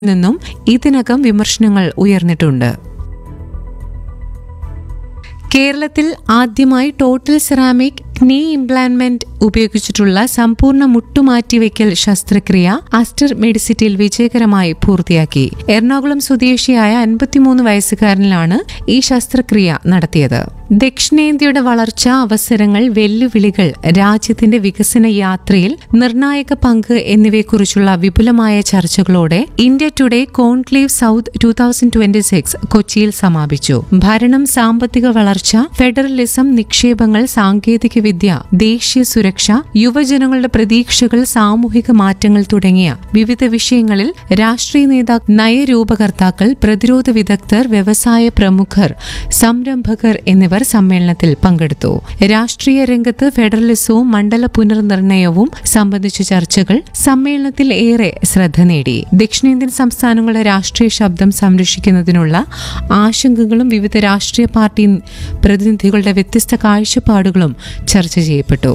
നിന്നും ഇതിനകം വിമർശനങ്ങൾ ഉയർന്നിട്ടുണ്ട് കേരളത്തിൽ ആദ്യമായി ടോട്ടൽ സെറാമിക് നീ ഇംപ്ലാന്റ്മെന്റ് ഉപയോഗിച്ചിട്ടുള്ള സമ്പൂർണ്ണ മുട്ടുമാറ്റിവെക്കൽ ശസ്ത്രക്രിയ അസ്റ്റർ മെഡിസിറ്റിയിൽ വിജയകരമായി പൂർത്തിയാക്കി എറണാകുളം സ്വദേശിയായ അൻപത്തിമൂന്ന് വയസ്സുകാരനിലാണ് ഈ ശസ്ത്രക്രിയ നടത്തിയത് ദക്ഷിണേന്ത്യയുടെ വളർച്ച അവസരങ്ങൾ വെല്ലുവിളികൾ രാജ്യത്തിന്റെ വികസന യാത്രയിൽ നിർണായക പങ്ക് എന്നിവയെക്കുറിച്ചുള്ള വിപുലമായ ചർച്ചകളോടെ India today conclave south two thousand twenty six കൊച്ചിയിൽ സമാപിച്ചു ഭരണം സാമ്പത്തിക വളർച്ച ഫെഡറലിസം നിക്ഷേപങ്ങൾ സാങ്കേതിക വിദ്യ ദേശീയ സുരക്ഷ യുവജനങ്ങളുടെ പ്രതീക്ഷകൾ സാമൂഹിക മാറ്റങ്ങൾ തുടങ്ങിയ വിവിധ വിഷയങ്ങളിൽ രാഷ്ട്രീയ നേതാക്കൾ നയരൂപകർത്താക്കൾ പ്രതിരോധ വിദഗ്ധർ വ്യവസായ പ്രമുഖർ സംരംഭകർ എന്നിവർ സമ്മേളനത്തിൽ പങ്കെടുത്തു രാഷ്ട്രീയ രംഗത്ത് ഫെഡറലിസവും മണ്ഡല പുനർനിർണയവും സംബന്ധിച്ച ചർച്ചകൾ സമ്മേളനത്തിൽ ഏറെ ശ്രദ്ധ നേടി ദക്ഷിണേന്ത്യൻ സംസ്ഥാനങ്ങളുടെ രാഷ്ട്രീയ ശബ്ദം സംരക്ഷിക്കുന്നതിനുള്ള ആശങ്കകളും വിവിധ രാഷ്ട്രീയ പാർട്ടി പ്രതിനിധികളുടെ വ്യത്യസ്ത കാഴ്ചപ്പാടുകളും ചർച്ച ചെയ്യപ്പെട്ടു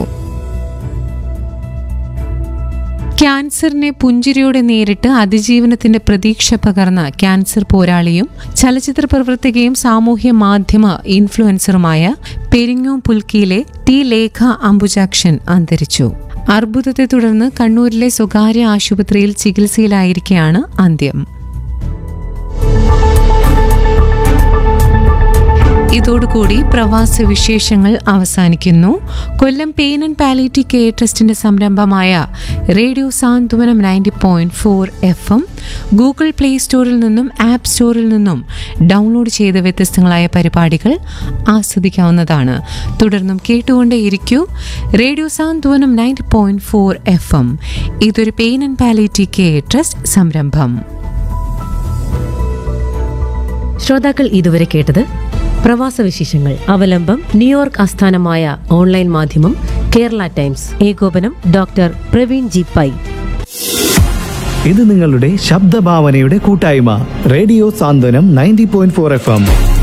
ക്യാൻസറിനെ പുഞ്ചിരിയോടെ നേരിട്ട് അതിജീവനത്തിന്റെ പ്രതീക്ഷ പകർന്ന ക്യാൻസർ പോരാളിയും ചലച്ചിത്ര പ്രവർത്തകയും സാമൂഹ്യ മാധ്യമ ഇൻഫ്ലുവൻസറുമായ പെരിങ്ങോം പുൽക്കിയിലെ ടി ലേഖ അംബുജാക്ഷൻ അന്തരിച്ചു അർബുദത്തെ തുടർന്ന് കണ്ണൂരിലെ സ്വകാര്യ ആശുപത്രിയിൽ ചികിത്സയിലായിരിക്കെയാണ് അന്ത്യം ഇതോടുകൂടി പ്രവാസ വിശേഷങ്ങൾ അവസാനിക്കുന്നു Kollam pain and palliative care ട്രസ്റ്റിന്റെ സംരംഭമായ radio Santhwanam ninety point four F M Google play സ്റ്റോറിൽ നിന്നും ആപ്പ് സ്റ്റോറിൽ നിന്നും ഡൗൺലോഡ് ചെയ്ത വ്യത്യസ്തങ്ങളായ പരിപാടികൾ ആസ്വദിക്കാവുന്നതാണ് തുടർന്നും കേട്ടുകൊണ്ടേയിരിക്കൂ radio Santhwanam ninety point four F M ഇതൊരു pain and palliative care trust സംരംഭം ശ്രോതാക്കൾ ഇതുവരെ കേട്ടത് പ്രവാസ വിശേഷങ്ങൾ അവലംബം ന്യൂയോർക്ക് ആസ്ഥാനമായ ഓൺലൈൻ മാധ്യമം കേരള ടൈംസ് ഏകോപനം ഡോക്ടർ പ്രവീൺ ജി പൈ ഇത് നിങ്ങളുടെ ശബ്ദഭാവനയുടെ കൂട്ടായ്മ radio Santhwanam ninety point four F M